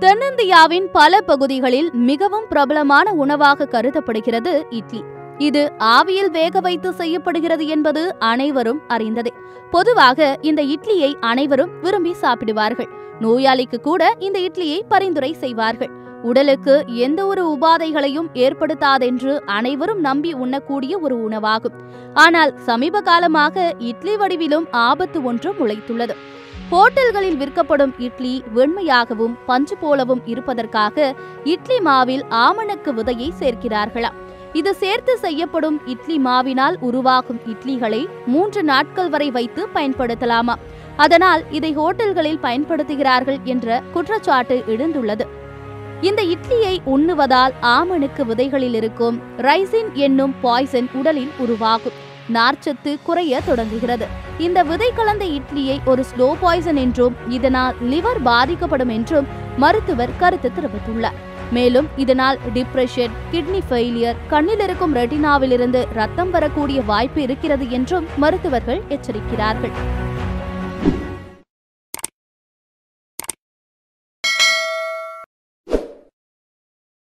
தென்னிந்தியாவின் பல பகுதிகளில் மிகவும் பிரபலமான உணவாக கருதப்படுகிறது இட்லி இது ஆவியில் வேக வைத்து செய்யப்படுகிறது என்பது அனைவரும் அறிந்ததே பொதுவாக இந்த இட்லியை அனைவரும் விரும்பி சாப்பிடுவார்கள் நோயாளிக்கு கூட இந்த இட்லியை பரிந்துரை செய்வார்கள் உடலுக்கு எந்த ஒரு உபாதைகளையும் ஏற்படுத்தாதென்று அனைவரும் நம்பி உண்ணக்கூடிய ஒரு உணவாகும் ஆனால் சமீப காலமாக இட்லி வடிவிலும் ஆபத்து ஒன்று முளைத்துள்ளது ஹோட்டல்களில் விற்கப்படும் இட்லி வெண்மையாகவும் பஞ்சு போலவும் இருப்பதற்காக இட்லி மாவில் ஆமணக்கு விதையை சேர்க்கிறார்களாம் இது சேர்த்து செய்யப்படும் இட்லி மாவினால் உருவாகும் இட்லிகளை மூன்று நாட்கள் வரை வைத்து பயன்படுத்தலாமா அதனால் இதை ஹோட்டல்களில் பயன்படுத்துகிறார்கள் என்ற குற்றச்சாட்டு எழுந்துள்ளது இந்த இட்லியை உண்ணுவதால் ஆமணுக்கு விதைகளில் இருக்கும் ரைசின் என்னும் பாய்சன் உடலில் உருவாகும் நார்ச்சத்து குறைய தொடங்குகிறது இந்த விதை கலந்த இட்லியை ஒரு ஸ்லோ பாய்சன் என்றும் இதனால் லிவர் பாதிக்கப்படும் என்றும் மருத்துவர் கருத்து தெரிவித்துள்ளார் மேலும் இதனால் டிப்ரெஷன் கிட்னி ஃபெயிலியர் கண்ணில் இருக்கும் ரெட்டினாவிலிருந்து ரத்தம் வரக்கூடிய வாய்ப்பு இருக்கிறது என்றும் மருத்துவர்கள் எச்சரிக்கிறார்கள்